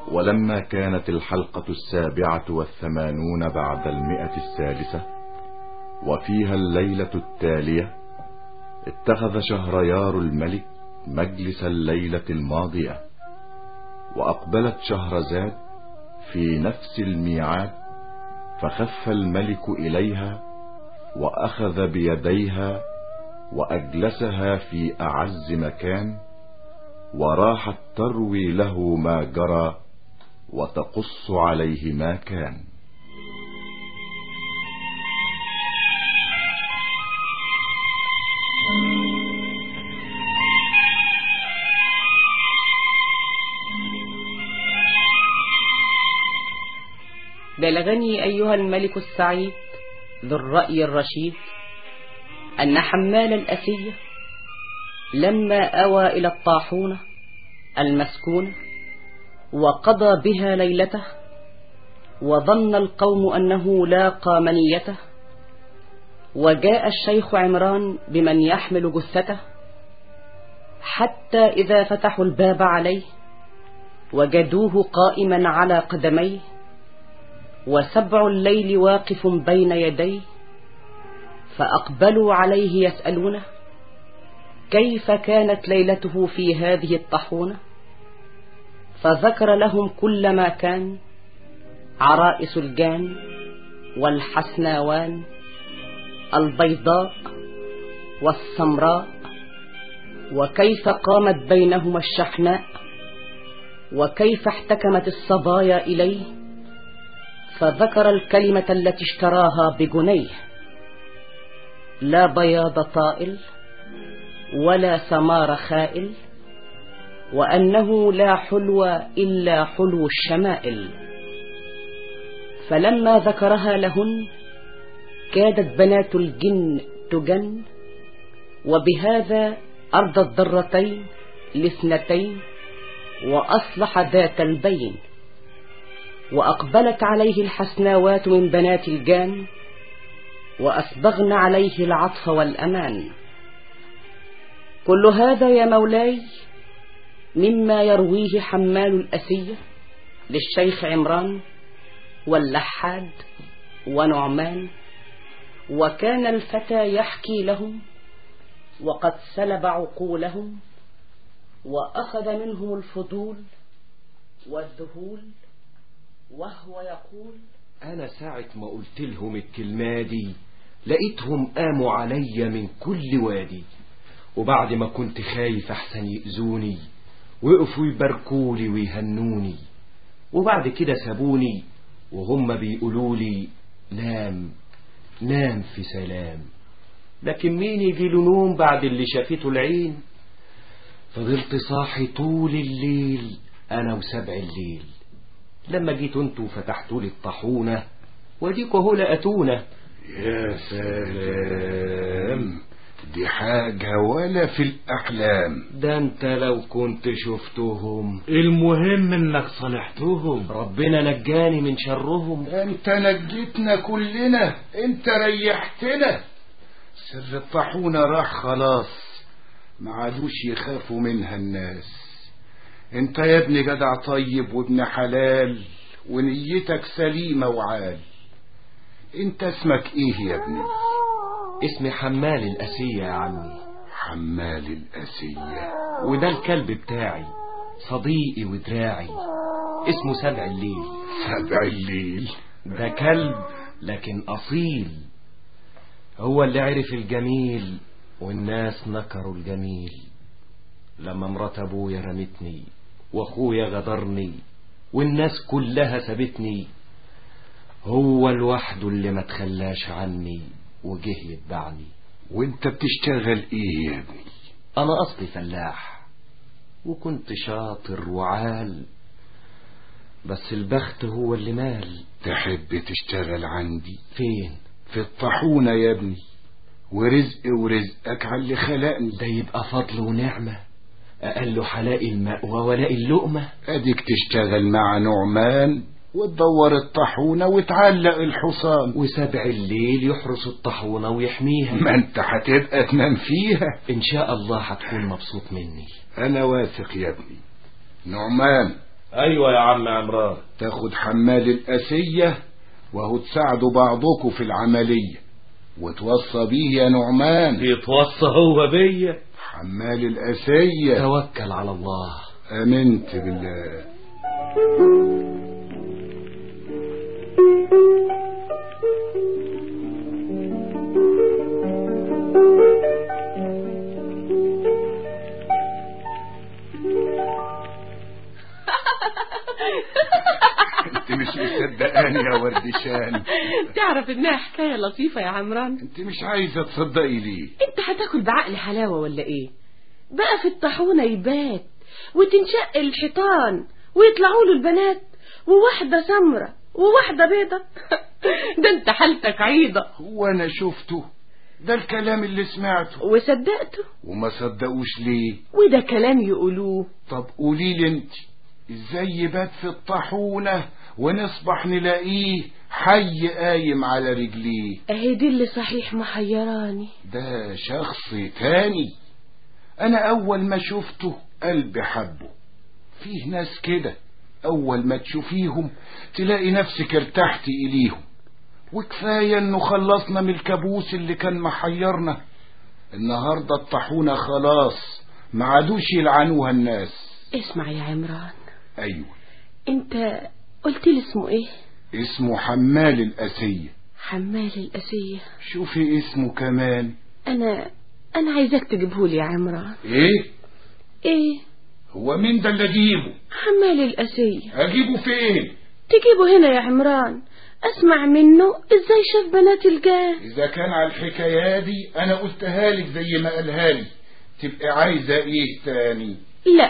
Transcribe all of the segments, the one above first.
ولما كانت الحلقة السابعة والثمانون بعد المئة السادسة وفيها الليلة التالية اتخذ شهريار الملك مجلس الليلة الماضية وأقبلت شهرزاد في نفس الميعاد فخف الملك إليها وأخذ بيديها وأجلسها في أعز مكان وراحت تروي له ما جرى وتقص عليه ما كان بلغني أيها الملك السعيد ذو الرأي الرشيد أن حمال الأسية لما أوى إلى الطاحونة المسكونة وقضى بها ليلته وظن القوم أنه لاقى منيته وجاء الشيخ عمران بمن يحمل جثته حتى إذا فتحوا الباب عليه وجدوه قائما على قدميه وسبع الليل واقف بين يديه فأقبلوا عليه يسألونه كيف كانت ليلته في هذه الطحونة فذكر لهم كل ما كان عرائس الجان والحسناوان البيضاء والسمراء وكيف قامت بينهما الشحناء وكيف احتكمت الصبايا إليه فذكر الكلمة التي اشتراها بجنيه لا بياض طائل ولا سمار خائل وأنه لا حلو إلا حلو الشمائل فلما ذكرها لهن كادت بنات الجن تجن وبهذا أرض الضرتين لاثنتين وأصلح ذات البين وأقبلت عليه الحسناوات من بنات الجان وأسبغن عليه العطف والأمان كل هذا يا مولاي مما يرويه حمال الأسية للشيخ عمران واللحاد ونعمان وكان الفتى يحكي لهم وقد سلب عقولهم وأخذ منهم الفضول والذهول وهو يقول أنا ساعة ما قلت لهم الكلمة دي لقيتهم قاموا عليا من كل وادي وبعد ما كنت خايف أحسن يأذوني وقفوا يباركولي ويهنوني وبعد كده سابوني وهم بيقولوا لي نام نام في سلام لكن مين يجي له نوم بعد اللي شافته العين فضلت صاحي طول الليل أنا وسبع الليل لما جيت انتوا فتحتوا لي الطاحونة وديكوا هو لقتونا يا سلام دي حاجة ولا في الأحلام ده انت لو كنت شفتهم المهم انك صلحتهم ربنا نجاني من شرهم انت نجيتنا كلنا انت ريحتنا سر الطاحونة راح خلاص ما عادوش يخافوا منها الناس انت يا ابني جدع طيب وابن حلال ونيتك سليمة وعال انت اسمك ايه يا ابني اسمي حمال الأسية يا عمي حمال الأسية وده الكلب بتاعي صديقي ودراعي اسمه سبع الليل سبع الليل ده كلب لكن أصيل هو اللي عرف الجميل والناس نكروا الجميل لما مرات أبويا رمتني وأخويا غدرني والناس كلها سابتني هو لوحده اللي ما تخلاش عني وجه يتبعني وانت بتشتغل ايه يا ابني انا اصلي فلاح وكنت شاطر وعال بس البخت هو اللي مال تحب تشتغل عندي فين في الطاحونة يا ابني ورزق ورزقك على اللي خلقني ده يبقى فضل ونعمة أقل حلاقي المأوى ولاقي اللقمة اديك تشتغل مع نعمان وتدور الطاحونة وتعلق الحصان وسبع الليل يحرس الطاحونة ويحميها ما انت هتبقى تنام فيها إن شاء الله هتكون مبسوط مني انا واثق يا ابني نعمان ايوه يا عم عمران تاخد حمال الأسية وهو تساعدوا بعضكم في العملية وتوصى بيه يا نعمان بيتوصى هو بيا حمال الأسية توكل على الله آمنت بالله انت مش مصدقاني يا وردشان تعرف انها حكاية لطيفة يا عمران انت مش عايزة تصدقي ليه انت هتاكل بعقل حلاوة ولا ايه بقى في الطاحونة يبات وتنشق الحيطان ويطلعوا له البنات وواحدة سمرة وواحدة بيضة ده انت حالتك عيضة هو انا شفته ده الكلام اللي سمعته وصدقته وما صدقوش ليه وده كلام يقولوه طب قولي لي انت ازاي يبات في الطاحونة ونصبح نلاقيه حي قايم على رجليه اهي دي اللي صحيح محيراني ده شخص تاني انا اول ما شفته قلبي حبه فيه ناس كده اول ما تشوفيهم تلاقي نفسك ارتحتي اليهم وكفاية انه خلصنا من الكابوس اللي كان محيرنا النهاردة الطاحونة خلاص ما عادوش يلعنوها الناس اسمع يا عمران ايوه انت قلت لي اسمه ايه اسمه حمال الاسية حمال الأسية شوفي اسمه كمان انا انا عايزاك تجيبهولي يا عمران ايه ايه هو مين ده اللي اجيبه حمال الأسية اجيبه فين تجيبه هنا يا عمران اسمع منه ازاي شاف بنات الجاه اذا كان على الحكاية دي انا قلتها لك زي ما قالها لي تبقى عايزة ايه تاني لا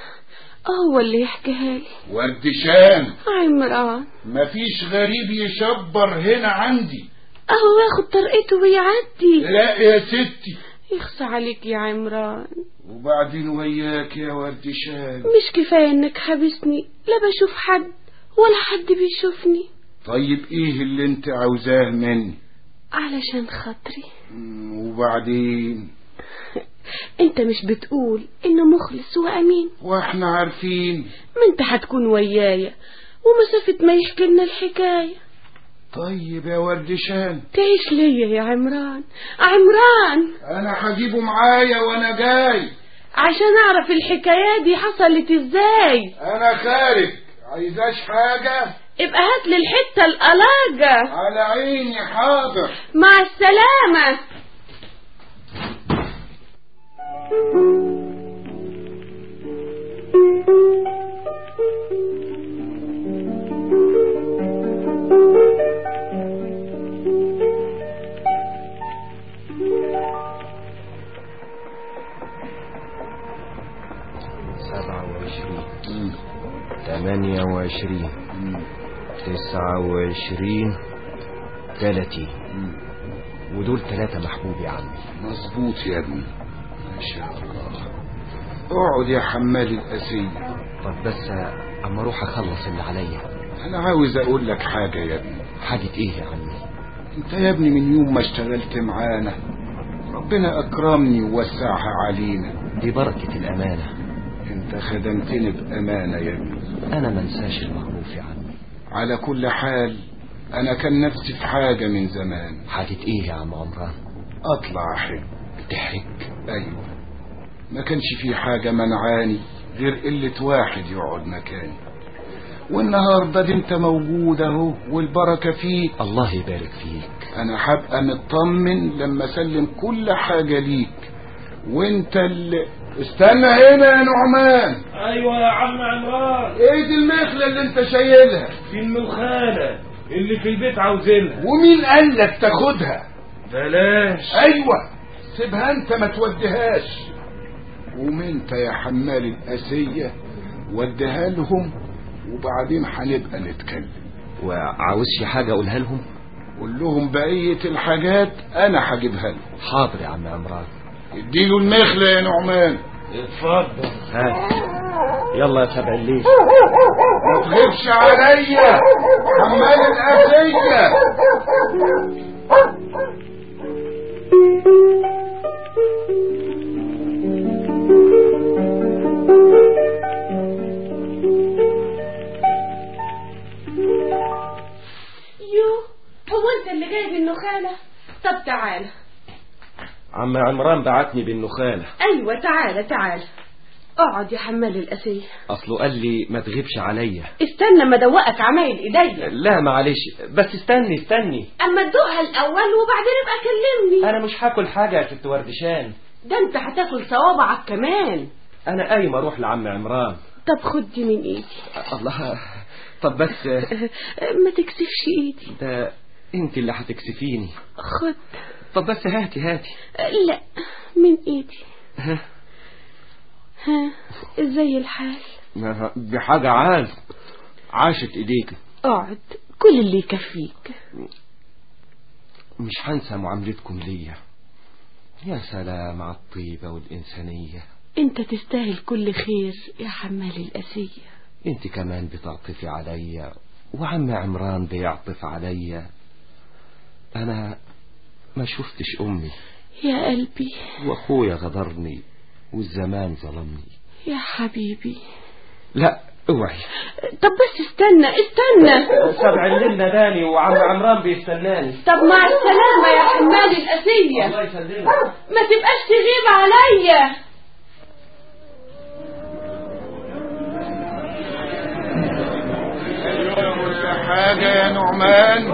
هو اللي يحكيها لي وردشان عمران مفيش غريب يشبر هنا عندي اهو ياخد طرقته ويعدي لا يا ستي يخصى عليك يا عمران وبعدين وياك يا وردشان مش كفاية انك حابسني لا بشوف حد ولا حد بيشوفني طيب ايه اللي انت عاوزاه مني علشان خاطري مم، وبعدين انت مش بتقول انه مخلص وامين واحنا عارفين ما انت هتكون ويايا ومسافة ما يحكي لنا الحكاية طيب يا وردشان تعيش ليا يا عمران عمران انا هجيبه معايا وانا جاي عشان اعرف الحكاية دي حصلت ازاي انا خارج عايزاش حاجة ابقى هات لي الحتة القلاجة على عيني حاضر مع السلامة سبعة وعشرين ثمانية وعشرين تسعة وعشرين ثلاثين ودول ثلاثة محبوب يا عمي مظبوط يا ابني ما شاء الله اقعد يا حمال الأسية طب بس اما اروح اخلص اللي عليا انا عاوز اقول لك حاجة يا ابني حاجة ايه يا عمي انت يا ابني من يوم ما اشتغلت معانا ربنا اكرمني ووسعها علينا دي بركة الامانة انت خدمتني بامانة يا ابني انا منساش المعروف يا عمي على كل حال انا كان نفسي في حاجة من زمان حاجة ايه يا عم عمران اطلع احب تحك ايوه ما كانش في حاجة منعاني غير قلة واحد يقعد مكاني والنهاردة دي انت موجود اهو والبركة فيك الله يبارك فيك انا هبقى مطمن لما اسلم كل حاجة ليك وانت اللي استنى هنا يا نعمان ايوه يا عم عمران ايه دي المخلة اللي انت شايلها في المخالة اللي في البيت عاوزينها ومين قال لك تاخدها بلاش ايوه سيبها انت ما توديهاش قوم انت يا حمال الاسية وديها لهم وبعدين هنبقى نتكلم وعاوزش حاجة اقولها لهم قول لهم بقية الحاجات انا هجيبها لهم حاضر يا عم عمران اديله المخلة يا نعمان اتفضل هات يلا يا سبع الليل ما تغيبش عليا حمال الاسية بالنخالة طب تعالى عم عمران بعتني بالنخالة ايوه تعالى تعالى اقعد يا حمال الاسية اصله قال لي ما تغيبش عليا استنى ما دوقك عمايل ايديا لا معلش بس استني استني اما تدوقها الاول وبعدين ابقى كلمني انا مش هاكل حاجة يا ست وردشان ده انت هتاكل صوابعك كمان انا قايم اروح لعم عمران طب خد دي من ايدي الله طب بس ما تكسفش ايدي ده انت اللي هتكسفيني خد طب بس هاتي هاتي لا من ايدي ها ها ازاي الحال ما- دي حاجة عال عاشت ايديك اقعد كل اللي يكفيك مش هنسى معاملتكم ليا يا سلام على الطيبة والإنسانية انت تستاهل كل خير يا حمال الاسية انت كمان بتعطفي عليا وعم عمران بيعطف عليا انا ما شفتش امي يا قلبي واخويا غدرني والزمان ظلمني يا حبيبي لا اوعي طب بس استنى استنى سبع الليل ناداني وعم عمران بيستناني طب مع السلامة يا حمال الأسية الله يسلمك ما تبقاش تغيب عليا كل حاجة يا نعمان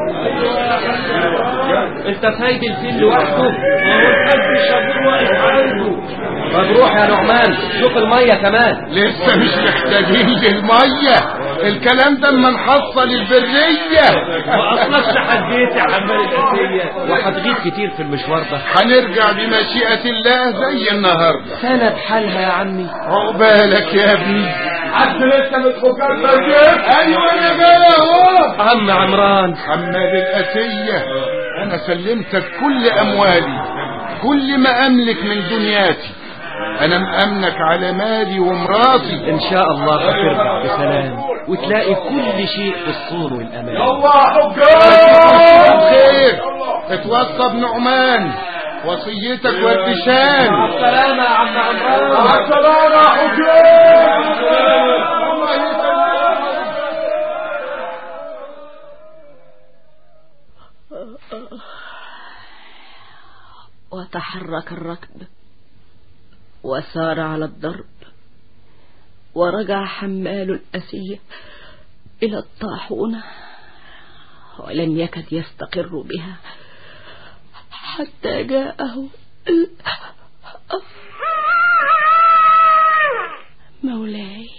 انت سايب الفيل لوحده وهو الحاج شابور واقف عنده طب روح يا نعمان شوف المية كمان لسه مش محتاجين للمية الكلام ده اما نحصل البرية ما اصلكش حديت يا حمال الاسيه وهتغيب كتير في المشوار ده هنرجع بمشيئة الله زي النهاردة سنة بحالها يا عمي عقبالك يا ابني عد لسه متفكر ترجيت ايوه انا جاي اهو عم عمران حماد الأسية أنا سلمتك كل أموالي كل ما أملك من دنياتي أنا مأمنك على مالي ومراتي ان شاء الله هترجع بسلام وتلاقي كل شيء في الصور والامان الله حجاج خير اتوصى بنعمان وصيتك وردشان مع السلامة يا عم عمران مع السلامه يا حجاج وتحرك الركب وسار على الضرب ورجع حمال الأسية إلى الطاحونة ولم يكد يستقر بها حتى جاءه ال- مولاي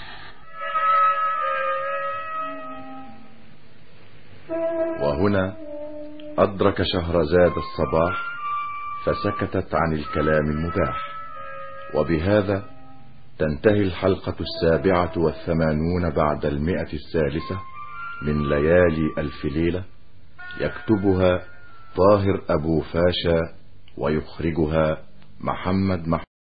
وهنا أدرك شهرزاد الصباح فسكتت عن الكلام المباح وبهذا تنتهي الحلقة السابعة والثمانون بعد المئة الثالثة من ليالي ألف ليلة يكتبها طاهر أبو فاشا ويخرجها محمد محمود